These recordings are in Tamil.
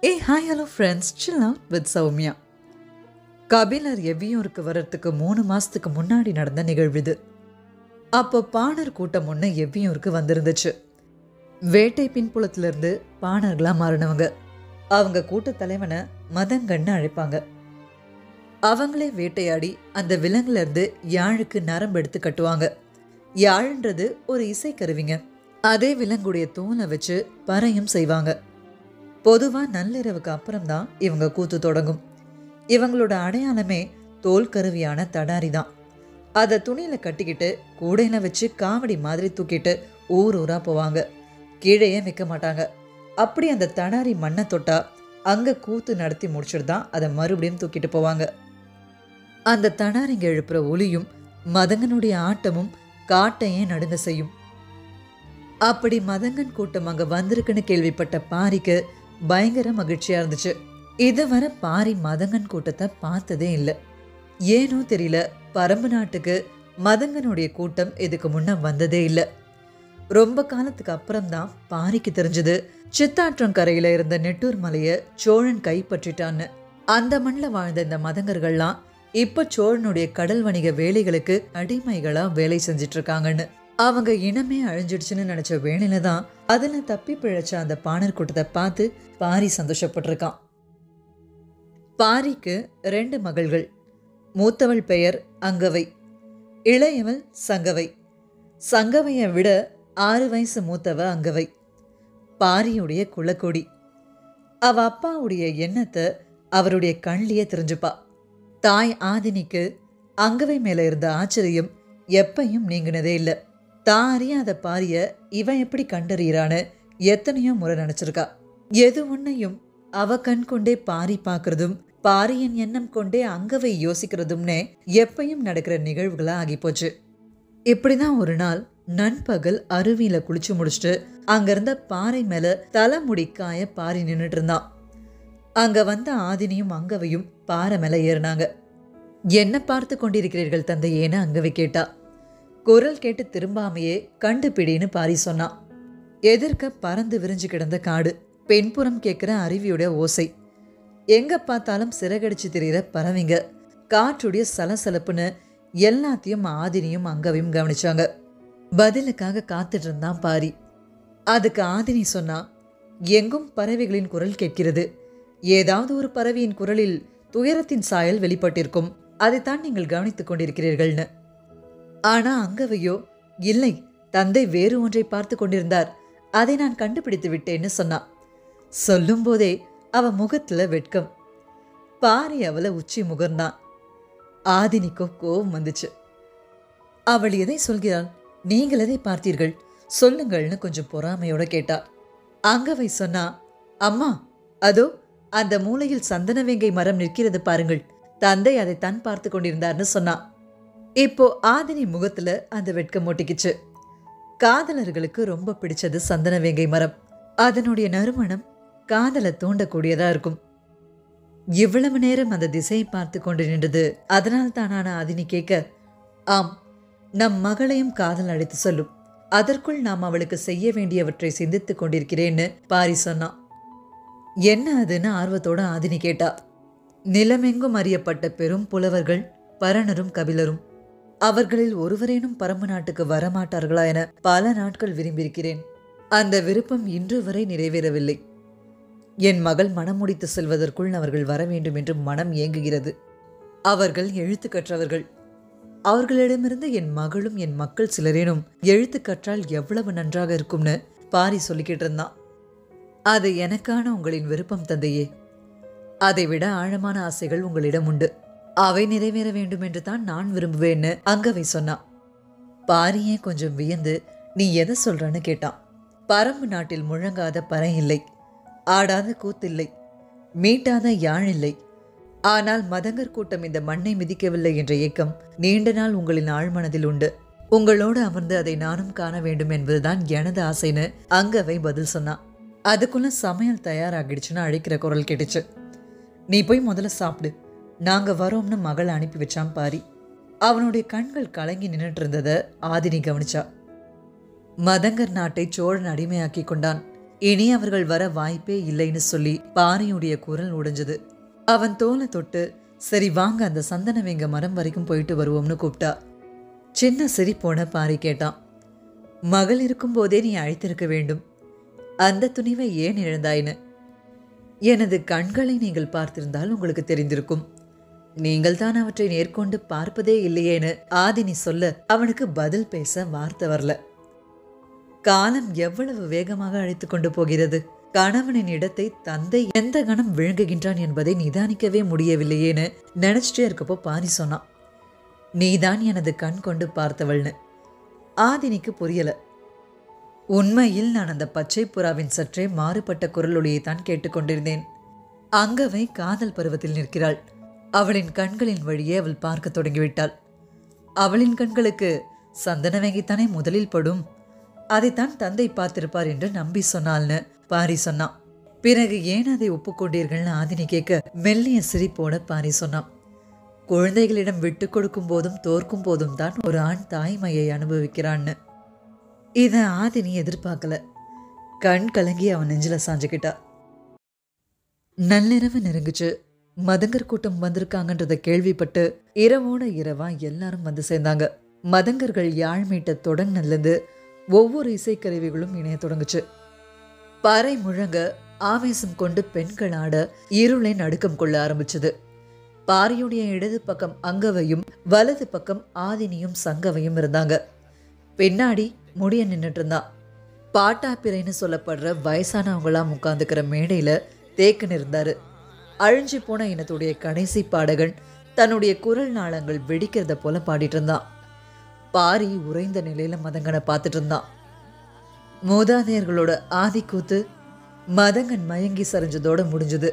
A hi hello friends chill out with Soumya Kapilar எவ்வியூருக்கு வர்றதுக்கு மூணு மாசத்துக்கு முன்னாடி நடந்த நிகழ்வு இது அப்போ பாணர் கூட்டம் ஒன்று எவ்வியூருக்கு வந்திருந்துச்சு வேட்டை பின்புலத்திலிருந்து பாணர்களாக மாறினவங்க அவங்க கூட்ட தலைவனை மதங்கன்னு அழைப்பாங்க அவங்களே வேட்டையாடி அந்த விலங்குல இருந்து யாழுக்கு நரம்பு எடுத்து கட்டுவாங்க யாழ்ன்றது ஒரு இசைக்கருவிங்க அதே விலங்குடைய தோலை வச்சு பறையும் செய்வாங்க பொதுவாக நள்ளிரவுக்கு அப்புறம்தான் இவங்க கூத்து தொடங்கும் இவங்களோட அடையாளமே தோல் கருவியான தடாரி தான் அதை துணியில் கட்டிக்கிட்டு கூடையில் வச்சு காவடி மாதிரி தூக்கிட்டு ஊர் ஊராக போவாங்க கீழேயே வைக்க மாட்டாங்க அப்படி அந்த தடாரி மண்ணை தொட்டா அங்கே கூத்து நடத்தி முடிச்சுட்டு தான் அதை மறுபடியும் தூக்கிட்டு போவாங்க அந்த தடாரிங்க எழுப்புற ஒலியும் மதங்கனுடைய ஆட்டமும் காட்டையே நடுங்க செய்யும் அப்படி மதங்கன் கூட்டம் அங்க வந்திருக்குன்னு கேள்விப்பட்ட பாரிக்கு பயங்கர மகிழ்ச்சியா இருந்துச்சு இதுவரை பாரி மதங்கன் கூட்டத்தை பார்த்ததே இல்லை ஏனோ தெரியல பரம்பு நாட்டுக்கு மதங்கனுடைய கூட்டம் இதுக்கு முன்ன வந்ததே இல்லை ரொம்ப காலத்துக்கு அப்புறம்தான் பாரிக்கு தெரிஞ்சது சித்தாற்றங்கரையில இருந்த நெட்டூர் மலையை சோழன் கைப்பற்றிட்டான்னு அந்த மண்ணில் வாழ்ந்த இந்த மதங்கர்கள்லாம் இப்ப சோழனுடைய கடல் வணிக வேலைகளுக்கு அடிமைகளா வேலை செஞ்சிட்டு இருக்காங்கன்னு அவங்க இனமே அழிஞ்சிடுச்சுன்னு நினைச்ச வேலையில தான் அதுல தப்பி பிழைச்ச அந்த பாணர் கூட்டத்தை பார்த்து பாரி சந்தோஷப்பட்டிருக்கான் பாரிக்கு ரெண்டு மகள்கள் மூத்தவள் பெயர் அங்கவை இளையவள் சங்கவை சங்கவையை விட ஆறு வயசு மூத்தவ அங்கவை பாரியுடைய குலக்கொடி அவ அப்பாவுடைய எண்ணத்தை அவருடைய கண்ணிலேயே தெரிஞ்சுப்பா தாய் ஆதினிக்கு அங்கவை மேல இருந்த ஆச்சரியம் எப்பையும் நீங்கினதே இல்லை தான் அறியாத பாரிய இவன் எப்படி கண்டறியறான்னு எத்தனையோ முறை நினைச்சிருக்கா எது ஒன்னையும் அவ கண் கொண்டே பாரி பார்க்கறதும் பாரியின் எண்ணம் கொண்டே அங்கவை யோசிக்கிறதும்னே எப்பயும் நடக்கிற நிகழ்வுகளா ஆகிப்போச்சு இப்படிதான் ஒரு நாள் நண்பகல் அருவியில குளிச்சு முடிச்சுட்டு அங்க இருந்த பாறை மேல தலைமுடி காய பாரி நின்னுட்டு இருந்தான் அங்க வந்த ஆதினியும் அங்கவையும் பாறை மேல ஏறினாங்க என்ன பார்த்து கொண்டிருக்கிறீர்கள் தந்தையேன்னு அங்கவை கேட்டா குரல் கேட்டு திரும்பாமையே கண்டுபிடின்னு பாரி சொன்னான் எதிர்க்க பறந்து விரிஞ்சு கிடந்த காடு பெண்புறம் கேட்குற அருவியோட ஓசை எங்க பார்த்தாலும் சிறகடிச்சு தெரிகிற பறவைங்க காற்றுடைய சலசலப்புன்னு எல்லாத்தையும் ஆதினியும் அங்கவையும் கவனிச்சாங்க பதிலுக்காக காத்துட்டு இருந்தான் பாரி அதுக்கு ஆதினி சொன்னா எங்கும் பறவைகளின் குரல் கேட்கிறது ஏதாவது ஒரு பறவையின் குரலில் துயரத்தின் சாயல் வெளிப்பட்டிருக்கும் அதைத்தான் நீங்கள் கவனித்துக் கொண்டிருக்கிறீர்கள்னு ஆனா அங்கவையோ இல்லை தந்தை வேறு ஒன்றை பார்த்து கொண்டிருந்தார் அதை நான் கண்டுபிடித்து விட்டேன்னு சொன்னா சொல்லும்போதே அவ முகத்துல வெட்கம் பாரி அவளை உச்சி முகர்ந்தான் ஆதினிக்கோ கோபம் வந்துச்சு அவள் எதை சொல்கிறாள் நீங்கள் எதை பார்த்தீர்கள் சொல்லுங்கள்னு கொஞ்சம் பொறாமையோட கேட்டா அங்கவை சொன்னா அம்மா அதோ அந்த மூலையில் சந்தனவேங்கை மரம் நிற்கிறது பாருங்கள் தந்தை அதை தன் பார்த்து கொண்டிருந்தார்னு சொன்னா இப்போ ஆதினி முகத்துல அந்த வெட்கம் ஒட்டிக்கிச்சு காதலர்களுக்கு ரொம்ப பிடிச்சது சந்தனவேங்கை மரம் அதனுடைய நறுமணம் காதலை தூண்டக்கூடியதா இருக்கும் இவ்வளவு நேரம் அந்த திசையை பார்த்து கொண்டு நின்றது அதனால் தானான ஆதினி கேட்க ஆம் நம் மகளையும் காதல் அழைத்து சொல்லும் அதற்குள் நாம் அவளுக்கு செய்ய வேண்டியவற்றை சிந்தித்துக் கொண்டிருக்கிறேன்னு பாரி சொன்னான் என்ன அதுன்னு ஆர்வத்தோட ஆதினி கேட்டா நிலமெங்கும் அறியப்பட்ட பெரும் புலவர்கள் பரணரும் கபிலரும் அவர்களில் ஒருவரேனும் பரம்பு நாட்டுக்கு வரமாட்டார்களா என பல நாட்கள் விரும்பியிருக்கிறேன் அந்த விருப்பம் இன்று வரை நிறைவேறவில்லை என் மகள் மனம் முடித்து செல்வதற்குள் அவர்கள் வர வேண்டும் என்று மனம் ஏங்குகிறது அவர்கள் எழுத்து கற்றவர்கள் அவர்களிடமிருந்து என் மகளும் என் மக்கள் சிலரேனும் எழுத்து கற்றால் எவ்வளவு நன்றாக இருக்கும்னு பாரி சொல்லிக்கிட்டு இருந்தான் அது எனக்கான உங்களின் விருப்பம் தந்தையே அதை விட ஆழமான ஆசைகள் உங்களிடம் உண்டு அவை நிறைவேற வேண்டும் என்று தான் நான் விரும்புவேன்னு அங்கவை சொன்னான் பாரியே கொஞ்சம் வியந்து நீ எதை சொல்றன்னு கேட்டான் பரம்பு நாட்டில் முழங்காத பறை இல்லை ஆடாத கூத்தில்லை மீட்டாத யாழ் இல்லை ஆனால் மதங்கர் கூட்டம் இந்த மண்ணை மிதிக்கவில்லை என்ற ஏக்கம் நீண்ட நாள் உங்களின் ஆழ்மனதில் உண்டு உங்களோடு அமர்ந்து அதை நானும் காண வேண்டும் என்பதுதான் எனது ஆசைன்னு அங்கவை பதில் சொன்னான் அதுக்குள்ள சமையல் தயாராகிடுச்சுன்னு அழைக்கிற குரல் கேட்டுச்சு நீ போய் முதல்ல சாப்பிடு நாங்க வரோம்னு மகள் அனுப்பி வச்சான் பாரி அவனுடைய கண்கள் கலங்கி நின்னுட்டு இருந்ததை ஆதினி கவனிச்சா மதங்கர் நாட்டை சோழன் அடிமையாக்கி கொண்டான் இனி அவர்கள் வர வாய்ப்பே இல்லைன்னு சொல்லி பாரியுடைய குரல் உடைஞ்சது அவன் தோலை தொட்டு சரி வாங்க அந்த சந்தனவேங்க மரம் வரைக்கும் போயிட்டு வருவோம்னு கூப்பிட்டா சின்ன சிரிப்போன பாரி கேட்டான் மகள் இருக்கும்போதே நீ அழைத்திருக்க வேண்டும் அந்த துணிவை ஏன் இழந்தாயின்னு எனது கண்களை நீங்கள் பார்த்திருந்தால் உங்களுக்கு தெரிந்திருக்கும் நீங்கள் தான் அவற்றை நேர்கொண்டு பார்ப்பதே இல்லையேன்னு ஆதினி சொல்ல அவனுக்கு பதில் பேச வார்த்தை வரல காலம் எவ்வளவு வேகமாக அழைத்து கொண்டு போகிறது கணவனின் இடத்தை தந்தை எந்த கணம் விழுங்குகின்றான் என்பதை நிதானிக்கவே முடியவில்லையேன்னு நினைச்சிட்டே இருக்கப்போ பாரி சொன்னான் நீதான் எனது கண் கொண்டு பார்த்தவள்னு ஆதினிக்கு புரியல உண்மையில் நான் அந்த பச்சை புறாவின் சற்றே மாறுபட்ட குரலொலியை தான் கேட்டுக்கொண்டிருந்தேன் அங்கவை காதல் பருவத்தில் நிற்கிறாள் அவளின் கண்களின் வழியே அவள் பார்க்க தொடங்கிவிட்டாள் அவளின் கண்களுக்கு சந்தனவேங்கித்தானே முதலில் படும் அதைத்தான் தந்தை பார்த்திருப்பார் என்று நம்பி சொன்னாள்னு பாரி சொன்னான் பிறகு ஏன் அதை ஒப்புக்கொண்டீர்கள்னு ஆதினி கேட்க மெல்லிய சிரிப்போட பாரி சொன்னான் குழந்தைகளிடம் விட்டு கொடுக்கும் போதும் தோற்கும் போதும் தான் ஒரு ஆண் தாய்மையை அனுபவிக்கிறான்னு இதை ஆதினி எதிர்பார்க்கல கண் கலங்கி அவன் நெஞ்சில சாஞ்சுக்கிட்டா நள்ளிரவு நெருங்குச்சு மதங்கர் கூட்டம் வந்திருக்காங்கன்றத கேள்விப்பட்டு இரவோட இரவா எல்லாரும் வந்து சேர்ந்தாங்க மதங்கர்கள் யாழ் மீட்ட தொடங்கினதுலேருந்து ஒவ்வொரு இசைக்கருவிகளும் இணைய தொடங்குச்சு பறை முழங்க ஆவேசம் கொண்டு பெண்கள் ஆட இருளை நடுக்கம் கொள்ள ஆரம்பிச்சது பாரியுடைய இடது பக்கம் அங்கவையும் வலது பக்கம் ஆதினியும் சங்கவையும் இருந்தாங்க பின்னாடி முடிய நின்றுட்டு இருந்தான் பாட்டாப்பிரைன்னு சொல்லப்படுற வயசானவங்களாம் உட்காந்துக்கிற மேடையில தேக்கன் இருந்தாரு அழிஞ்சு போன இனத்துடைய கடைசி பாடகன் தன்னுடைய குரல் நாளங்கள் வெடிக்கிறத போல பாடிட்டு இருந்தான் பாரி உறைந்த நிலையில மதங்கனை பார்த்துட்டு இருந்தான் மூதாதையர்களோட ஆதிக்கூத்து மதங்கன் மயங்கி சரிஞ்சதோட முடிஞ்சது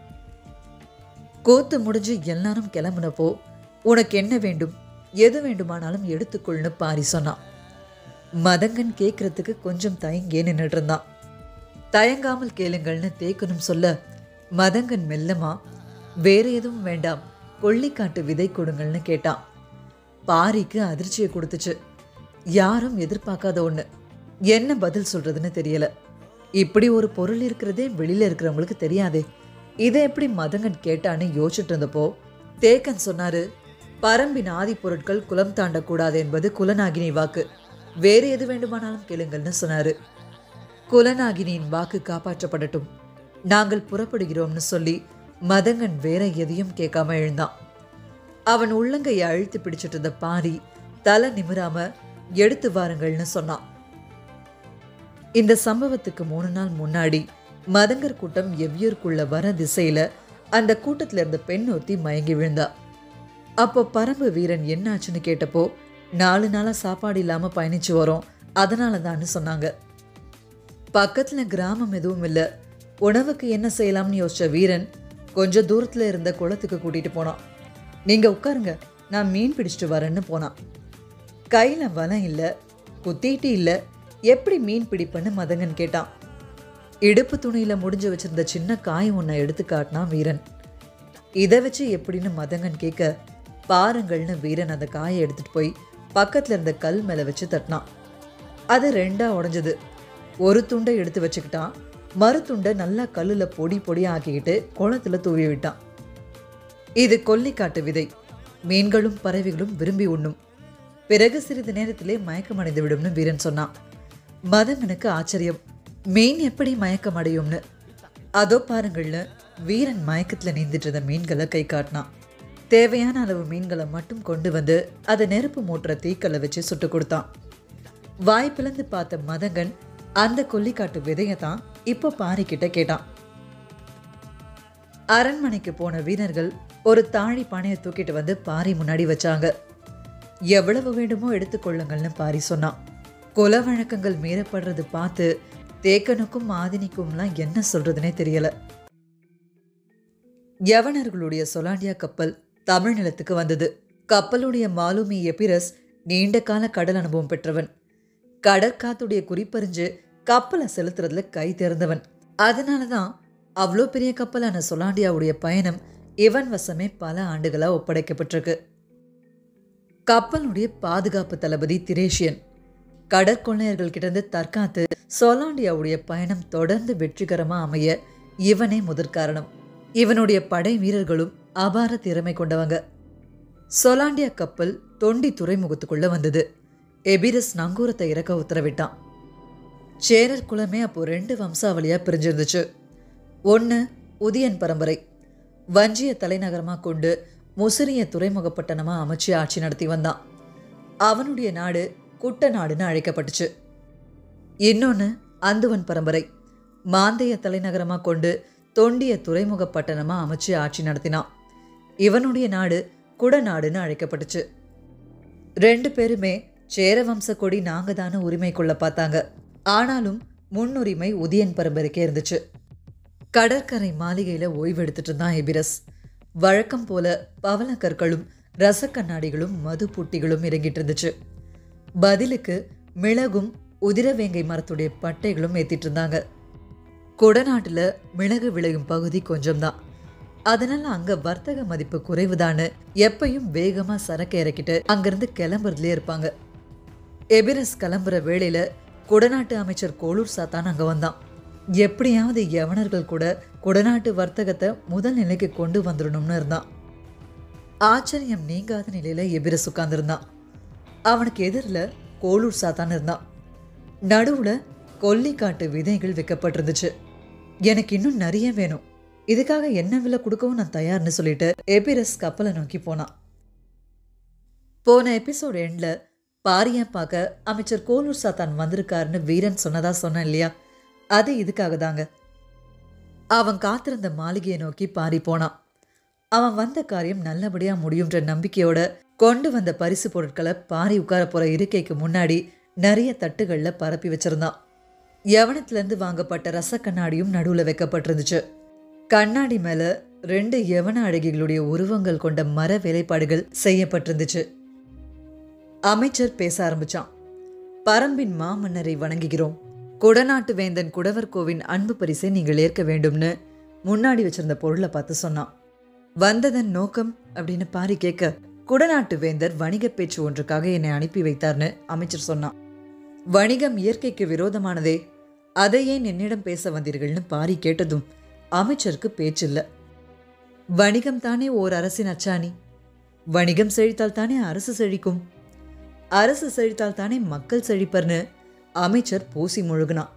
கூத்து முடிஞ்சு எல்லாரும் கிளம்புனப்போ உனக்கு என்ன வேண்டும் எது வேண்டுமானாலும் எடுத்துக்கொள்னு பாரி சொன்னான் மதங்கன் கேட்கறதுக்கு கொஞ்சம் தயங்கே நின்றுட்டு இருந்தான் தயங்காமல் கேளுங்கள்னு தேக்கனும் சொல்ல மதங்கன் மெல்லமா வேற எதுவும் வேண்டாம் கொள்ளிக்காட்டு விதை கொடுங்கள்னு கேட்டான் பாரிக்கு அதிர்ச்சியை கொடுத்துச்சு யாரும் எதிர்பார்க்காத ஒன்று என்ன பதில் சொல்றதுன்னு தெரியல இப்படி ஒரு பொருள் இருக்கிறதே வெளியில இருக்கிறவங்களுக்கு தெரியாதே இதை எப்படி மதங்கன் கேட்டான்னு யோசிச்சுட்டு இருந்தப்போ தேக்கன் சொன்னாரு பரம்பின் ஆதி பொருட்கள் குலம் தாண்டக்கூடாது என்பது குலநாகினி வாக்கு வேறு எது வேண்டுமானாலும் கேளுங்கள்னு சொன்னாரு குலநாகினியின் வாக்கு காப்பாற்றப்படட்டும் நாங்கள் புறப்படுகிறோம்னு சொல்லி மதங்கன் வேற எதையும் கேட்காம எழுந்தான் அவன் உள்ளங்கையை அழுத்தி பிடிச்சிட்டு இருந்த பாரி தலை நிமிராம எடுத்து வாருங்கள்னு சொன்னான் இந்த சம்பவத்துக்கு மூணு நாள் முன்னாடி மதங்கர் கூட்டம் எவ்வியூருக்குள்ள வர திசையில அந்த கூட்டத்துல இருந்த பெண் ஒருத்தி மயங்கி விழுந்தா அப்போ பரம்பு வீரன் என்னாச்சுன்னு கேட்டப்போ நாலு நாளா சாப்பாடு இல்லாம பயணிச்சு வரோம் அதனால தான்னு சொன்னாங்க பக்கத்துல கிராமம் எதுவும் இல்லை உணவுக்கு என்ன செய்யலாம்னு யோசிச்ச வீரன் கொஞ்சம் தூரத்துல இருந்த குளத்துக்கு கூட்டிட்டு போனான் நீங்க உட்காருங்க நான் மீன் பிடிச்சிட்டு வரேன்னு போனான் கையில வலம் இல்லை குத்திட்டு இல்லை எப்படி மீன் பிடிப்பேன்னு மதங்கன் கேட்டான் இடுப்பு துணியில முடிஞ்சு வச்சிருந்த சின்ன காய் ஒன்றை எடுத்து காட்டினான் வீரன் இதை வச்சு எப்படின்னு மதங்கன் கேட்க பாருங்கள்னு வீரன் அந்த காயை எடுத்துட்டு போய் பக்கத்துல இருந்த கல் மேல வச்சு தட்டினான் அது ரெண்டா உடைஞ்சது ஒரு துண்டை எடுத்து வச்சுக்கிட்டான் மறு துண்டை நல்லா கல்லுல பொடி பொடியா ஆக்கிக்கிட்டு குளத்துல தூவி விட்டான் இது கொல்லிக்காட்டு விதை மீன்களும் பறவைகளும் விரும்பி உண்ணும் பிறகு சிறிது நேரத்திலே மயக்கமடைந்து விடும்னு வீரன் சொன்னான் மதங்கனுக்கு ஆச்சரியம் மீன் எப்படி மயக்கம் அடையும்னு அதோ பாருங்கள்னு வீரன் மயக்கத்துல நீந்திட்டு இருந்த மீன்களை கை காட்டினான் தேவையான அளவு மீன்களை மட்டும் கொண்டு வந்து அதை நெருப்பு மூட்டுற தீக்கல்ல வச்சு சுட்டு கொடுத்தான் வாய் பிளந்து பார்த்த மதங்கன் அந்த கொல்லிக்காட்டு விதையை தான் இப்போ பாரிக்கிட்ட கேட்டான் அரண்மனைக்கு போன வீரர்கள் ஒரு தாழி பானையை தூக்கிட்டு வந்து பாரி முன்னாடி வச்சாங்க எவ்வளவு வேண்டுமோ எடுத்துக்கொள்ளுங்கள்னு பாரி சொன்னான் குல வழக்கங்கள் மீறப்படுறது பார்த்து தேக்கனுக்கும் ஆதினிக்கும்லாம் என்ன சொல்றதுனே தெரியல யவனர்களுடைய சொலாண்டியா கப்பல் தமிழ் நிலத்துக்கு வந்தது கப்பலுடைய மாலுமி எபிரஸ் நீண்ட கால கடல் அனுபவம் பெற்றவன் கடற்காத்துடைய குறிப்பறிஞ்சு கப்பலை செலுத்துறதுல கை தேர்ந்தவன் அதனால தான் அவ்வளோ பெரிய கப்பலான சொலாண்டியாவுடைய பயணம் இவன் வசமே பல ஆண்டுகளா ஒப்படைக்கப்பட்டிருக்கு கப்பலுடைய பாதுகாப்பு தளபதி திரேஷியன் கடற்கொள்ளையர்கள் கிட்டேருந்து தற்காத்து சொலாண்டியாவுடைய பயணம் தொடர்ந்து வெற்றிகரமா அமைய இவனே முதற்காரணம் இவனுடைய படை வீரர்களும் அபார திறமை கொண்டவங்க சொலாண்டியா கப்பல் தொண்டி துறைமுகத்துக்குள்ள வந்தது எபிரஸ் நங்கூரத்தை இறக்க உத்தரவிட்டான் சேரர் குலமே அப்போ ரெண்டு வம்சாவளியா பிரிஞ்சிருந்துச்சு ஒன்று உதியன் பரம்பரை வஞ்சிய தலைநகரமாக கொண்டு முசிறிய துறைமுகப்பட்டணமா அமைச்சு ஆட்சி நடத்தி வந்தான் அவனுடைய நாடு குட்ட நாடுன்னு அழைக்கப்பட்டுச்சு இன்னொன்று அந்துவன் பரம்பரை மாந்தைய தலைநகரமாக கொண்டு தொண்டிய துறைமுகப்பட்டணமா அமைச்சு ஆட்சி நடத்தினான் இவனுடைய நாடு குடநாடுன்னு அழைக்கப்பட்டுச்சு ரெண்டு பேருமே சேர வம்ச கொடி நாங்க தானே உரிமை கொள்ள பார்த்தாங்க ஆனாலும் முன்னுரிமை உதியன் பரம்பரைக்கே இருந்துச்சு கடற்கரை மாளிகையில் ஓய்வெடுத்துட்டு இருந்தான் எபிரஸ் வழக்கம் போல பவளக்கற்களும் ரசக்கண்ணாடிகளும் மது புட்டிகளும் இறங்கிட்டு இருந்துச்சு பதிலுக்கு மிளகும் உதிரவேங்கை மரத்துடைய பட்டைகளும் ஏத்திட்டு இருந்தாங்க கொடநாட்டில் மிளகு விளையும் பகுதி கொஞ்சம்தான் அதனால அங்க வர்த்தக மதிப்பு குறைவுதான்னு எப்பயும் வேகமா சரக்கு இறக்கிட்டு அங்கிருந்து கிளம்புறதுலயே இருப்பாங்க எபிரஸ் கிளம்புற வேளையில குடநாட்டு அமைச்சர் கோளூர் சாத்தான் அங்க வந்தான் எப்படியாவது யவனர்கள் கூட குடநாட்டு வர்த்தகத்தை முதல் நிலைக்கு கொண்டு வந்துடணும்னு இருந்தான் ஆச்சரியம் நீங்காத நிலையில எபிரஸ் உட்கார்ந்திருந்தான் அவனுக்கு எதிரில் கோளூர் சாத்தான் இருந்தான் நடுவுல கொல்லிக்காட்டு விதைகள் விற்கப்பட்டிருந்துச்சு எனக்கு இன்னும் நிறைய வேணும் இதுக்காக என்ன விலை கொடுக்கவும் நான் தயார்னு சொல்லிட்டு எபிரஸ் கப்பலை நோக்கி போனான் போன எபிசோட் எண்ட்ல பாரியா பார்க்க அமைச்சர் கோலூர் சாத்தான் வந்திருக்காருன்னு வீரன் சொன்னதா சொன்னேன் இல்லையா அது இதுக்காக தாங்க அவன் காத்திருந்த மாளிகையை நோக்கி பாரி போனான் அவன் வந்த காரியம் நல்லபடியா முடியுன்ற நம்பிக்கையோட கொண்டு வந்த பரிசு பொருட்களை பாரி உட்கார போற இருக்கைக்கு முன்னாடி நிறைய தட்டுகள்ல பரப்பி வச்சிருந்தான் யவனத்திலேருந்து வாங்கப்பட்ட ரச கண்ணாடியும் நடுவில் வைக்கப்பட்டிருந்துச்சு கண்ணாடி மேல ரெண்டு யவன அழகிகளுடைய உருவங்கள் கொண்ட மர வேலைப்பாடுகள் செய்யப்பட்டிருந்துச்சு அமைச்சர் பேச ஆரம்பிச்சான் பரம்பின் மாமன்னரை வணங்குகிறோம் குடநாட்டு வேந்தன் குடவர்கோவின் அன்பு பரிசை நீங்கள் ஏற்க வேண்டும்னு முன்னாடி வச்சிருந்த பொருளை பார்த்து சொன்னான் வந்ததன் நோக்கம் அப்படின்னு பாரி கேட்க குடநாட்டு வேந்தர் வணிக பேச்சு ஒன்றுக்காக என்னை அனுப்பி வைத்தார்னு அமைச்சர் சொன்னான் வணிகம் இயற்கைக்கு விரோதமானதே அதை ஏன் என்னிடம் பேச வந்தீர்கள்னு பாரி கேட்டதும் அமைச்சருக்கு பேச்சில்ல வணிகம் தானே ஓர் அரசின் அச்சாணி வணிகம் செழித்தால் தானே அரசு செழிக்கும் அரசு செழித்தால் தானே மக்கள் செழிப்பர்னு அமைச்சர் பூசி முழுகினான்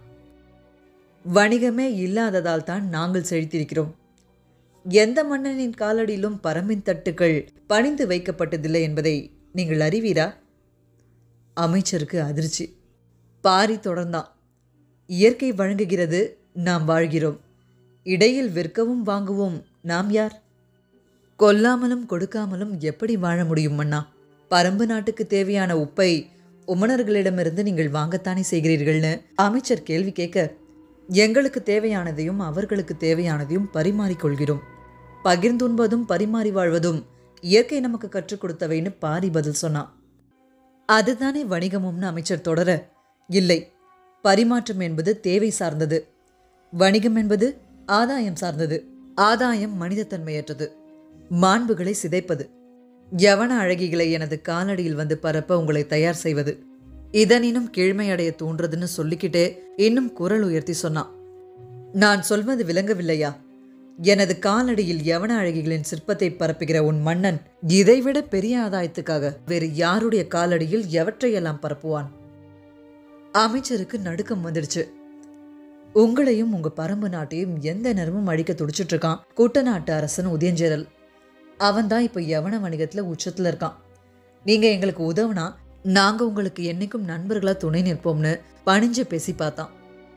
வணிகமே இல்லாததால் தான் நாங்கள் செழித்திருக்கிறோம் எந்த மன்னனின் காலடியிலும் பரம்பின் தட்டுக்கள் பணிந்து வைக்கப்பட்டதில்லை என்பதை நீங்கள் அறிவீரா அமைச்சருக்கு அதிர்ச்சி பாரி தொடர்ந்தான் இயற்கை வழங்குகிறது நாம் வாழ்கிறோம் இடையில் விற்கவும் வாங்குவோம் நாம் யார் கொல்லாமலும் கொடுக்காமலும் எப்படி வாழ முடியும் மன்னா பரம்பு நாட்டுக்கு தேவையான உப்பை உமணர்களிடமிருந்து நீங்கள் வாங்கத்தானே செய்கிறீர்கள்னு அமைச்சர் கேள்வி கேட்க எங்களுக்கு தேவையானதையும் அவர்களுக்கு தேவையானதையும் பரிமாறிக்கொள்கிறோம் பகிர்ந்துண்பதும் பரிமாறி வாழ்வதும் இயற்கை நமக்கு கற்றுக் கொடுத்தவைன்னு பாரி பதில் சொன்னான் அதுதானே வணிகமும்னு அமைச்சர் தொடர இல்லை பரிமாற்றம் என்பது தேவை சார்ந்தது வணிகம் என்பது ஆதாயம் சார்ந்தது ஆதாயம் மனிதத்தன்மையற்றது மாண்புகளை சிதைப்பது யவன அழகிகளை எனது காலடியில் வந்து பரப்ப உங்களை தயார் செய்வது இதனினும் கீழ்மையடைய தூண்டுறதுன்னு சொல்லிக்கிட்டே இன்னும் குரல் உயர்த்தி சொன்னான் நான் சொல்வது விளங்கவில்லையா எனது காலடியில் யவன அழகிகளின் சிற்பத்தை பரப்புகிற உன் மன்னன் இதைவிட பெரிய ஆதாயத்துக்காக வேறு யாருடைய காலடியில் எவற்றையெல்லாம் பரப்புவான் அமைச்சருக்கு நடுக்கம் வந்துடுச்சு உங்களையும் உங்க பரம்பு நாட்டையும் எந்த நேரமும் அழிக்க துடிச்சிட்டு இருக்கான் குட்டநாட்டு அரசன் உதயஞ்சேரல் அவன் தான் இப்போ யவன வணிகத்துல உச்சத்துல இருக்கான் நீங்க எங்களுக்கு உதவுனா நாங்க உங்களுக்கு என்னைக்கும் நண்பர்களா துணை நிற்போம்னு பணிஞ்சு பேசி பார்த்தான்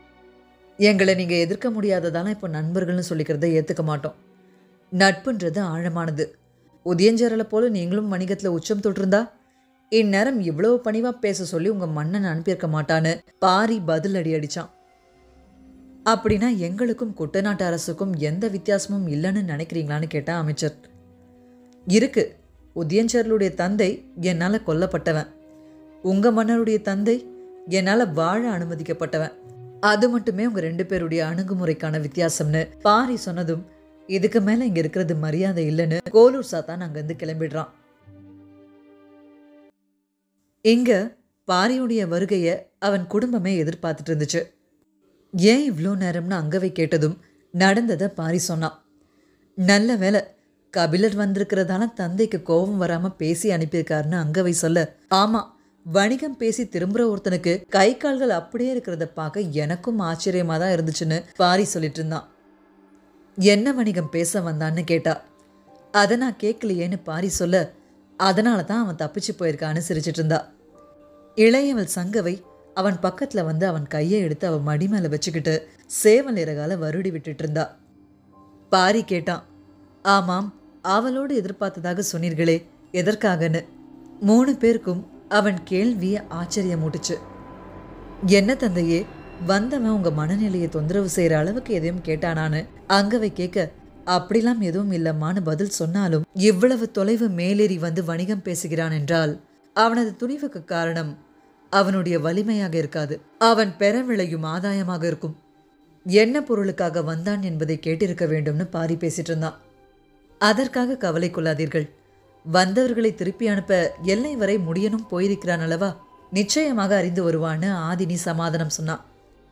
எங்களை நீங்க எதிர்க்க முடியாததால இப்போ நண்பர்கள்னு சொல்லிக்கிறத ஏத்துக்க மாட்டோம் நட்புன்றது ஆழமானது உதயஞ்சேரலை போல நீங்களும் வணிகத்துல உச்சம் தொட்டிருந்தா இந்நேரம் இவ்வளவு பணிவா பேச சொல்லி உங்க மன்னன் அனுப்பியிருக்க மாட்டான்னு பாரி பதில் அடி அடிச்சான் அப்படின்னா எங்களுக்கும் குட்டநாட்டு அரசுக்கும் எந்த வித்தியாசமும் இல்லைன்னு நினைக்கிறீங்களான்னு கேட்டா அமைச்சர் இருக்கு உதயஞ்சேரலுடைய தந்தை என்னால் கொல்லப்பட்டவன் உங்க மன்னருடைய தந்தை என்னால் வாழ அனுமதிக்கப்பட்டவன் அது மட்டுமே உங்க ரெண்டு பேருடைய அணுகுமுறைக்கான வித்தியாசம்னு பாரி சொன்னதும் இதுக்கு மேல இங்க இருக்கிறது மரியாதை இல்லைன்னு கோலூர் சாத்தான் அங்கிருந்து கிளம்பிடுறான் இங்க பாரியுடைய வருகையை அவன் குடும்பமே எதிர்பார்த்துட்டு இருந்துச்சு ஏன் இவ்வளோ நேரம்னு அங்கவை கேட்டதும் நடந்ததை பாரி சொன்னான் நல்ல வேலை கபிலர் வந்திருக்கிறதால தந்தைக்கு கோபம் வராம பேசி அனுப்பியிருக்காருன்னு அங்கவை சொல்ல ஆமா வணிகம் பேசி திரும்புற ஒருத்தனுக்கு கை கால்கள் அப்படியே இருக்கிறத பார்க்க எனக்கும் ஆச்சரியமா தான் இருந்துச்சுன்னு பாரி சொல்லிட்டு இருந்தான் என்ன வணிகம் பேச வந்தான்னு கேட்டா அதை நான் கேட்கலையேன்னு பாரி சொல்ல அதனால தான் அவன் தப்பிச்சு போயிருக்கான்னு சிரிச்சிட்டு இருந்தா இளையவள் சங்கவை அவன் பக்கத்துல வந்து அவன் கையை எடுத்து அவன் மடி மேல வச்சுக்கிட்டு சேவல் இறகால வருடி விட்டுட்டு இருந்தா பாரி கேட்டான் ஆமாம் அவளோடு எதிர்பார்த்ததாக சொன்னீர்களே எதற்காகன்னு மூணு பேருக்கும் அவன் கேள்வியை ஆச்சரியமூட்டுச்சு என்ன தந்தையே வந்தவன் உங்க மனநிலையை தொந்தரவு செய்யற அளவுக்கு எதையும் கேட்டானான்னு அங்கவை கேட்க அப்படிலாம் எதுவும் இல்லம்மான்னு பதில் சொன்னாலும் இவ்வளவு தொலைவு மேலேறி வந்து வணிகம் பேசுகிறான் என்றால் அவனது துணிவுக்கு காரணம் அவனுடைய வலிமையாக இருக்காது அவன் பெற விளையும் ஆதாயமாக இருக்கும் என்ன பொருளுக்காக வந்தான் என்பதை கேட்டிருக்க வேண்டும்னு பாரி பேசிட்டு இருந்தான் அதற்காக கவலை கொள்ளாதீர்கள் வந்தவர்களை திருப்பி அனுப்ப எல்லை வரை முடியனும் போயிருக்கிறான் அல்லவா நிச்சயமாக அறிந்து வருவான்னு ஆதினி சமாதானம் சொன்னான்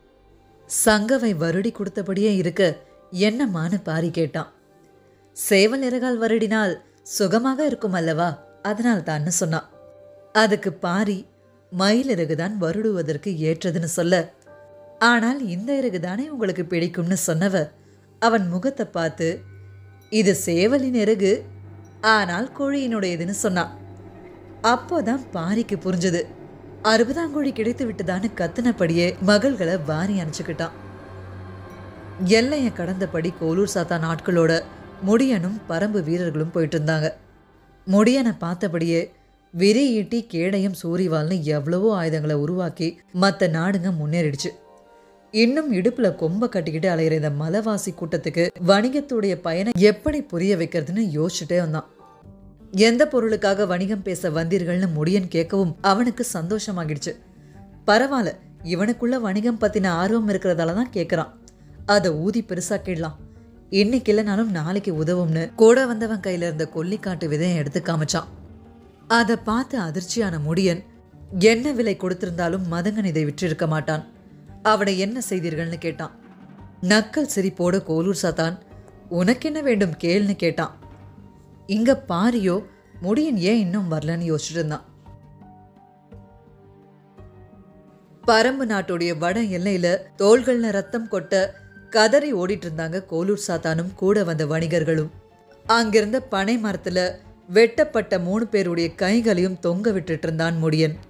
சங்கவை வருடி கொடுத்தபடியே இருக்க என்னம்மான்னு பாரி கேட்டான் சேவல் இறகால் வருடினால் சுகமாக இருக்கும் அல்லவா அதனால் தான்னு சொன்னான் அதுக்கு பாரி மயில் இறகுதான் வருடுவதற்கு ஏற்றதுன்னு சொல்ல ஆனால் இந்த இறகு தானே உங்களுக்கு பிடிக்கும்னு சொன்னவ அவன் முகத்தை பார்த்து இது சேவலின் இறகு ஆனால் கோழியினுடையதுன்னு சொன்னான் அப்போதான் பாரிக்கு புரிஞ்சது அறுபதாங்கோழி கிடைத்து விட்டுதான்னு கத்துனபடியே மகள்களை வாரி அணைச்சுக்கிட்டான் எல்லையை கடந்தபடி கோலூர் சாத்தா நாட்களோட முடியனும் பரம்பு வீரர்களும் போயிட்டு இருந்தாங்க முடியனை பார்த்தபடியே விரி ஈட்டி கேடயம் சூரிவால்னு எவ்வளவோ ஆயுதங்களை உருவாக்கி மற்ற நாடுங்க முன்னேறிடுச்சு இன்னும் இடுப்புல கொம்ப கட்டிக்கிட்டு அலையிற இந்த மலைவாசி கூட்டத்துக்கு வணிகத்துடைய பயனை எப்படி புரிய வைக்கிறதுன்னு யோசிச்சுட்டே வந்தான் எந்த பொருளுக்காக வணிகம் பேச வந்தீர்கள்னு முடியன் கேட்கவும் அவனுக்கு சந்தோஷமாகிடுச்சு பரவாயில்ல இவனுக்குள்ள வணிகம் பத்தின ஆர்வம் இருக்கிறதால தான் கேட்குறான் அதை ஊதி பெருசாக்கிடலாம் இன்னைக்கு இல்லைனாலும் நாளைக்கு உதவும்னு கூட வந்தவன் கையில இருந்த கொல்லிக்காட்டு விதையை எடுத்து காமிச்சான் அதை பார்த்து அதிர்ச்சியான முடியன் என்ன விலை கொடுத்திருந்தாலும் மதங்கன் இதை விற்றிருக்க மாட்டான் அவனை என்ன செய்தீர்கள்னு கேட்டான் நக்கல் சிரிப்போட கோலூர் சாத்தான் உனக்கு என்ன வேண்டும் கேள்னு கேட்டான் இங்க பாரியோ முடியன் ஏன் இன்னும் வரலன்னு யோசிச்சுட்டு இருந்தான் பரம்பு நாட்டுடைய வட எல்லையில தோள்கள்ல ரத்தம் கொட்ட கதறி ஓடிட்டு இருந்தாங்க கோலூர் சாத்தானும் கூட வந்த வணிகர்களும் அங்கிருந்த பனை மரத்துல வெட்டப்பட்ட மூணு பேருடைய கைகளையும் தொங்க விட்டுட்டு இருந்தான் முடியன்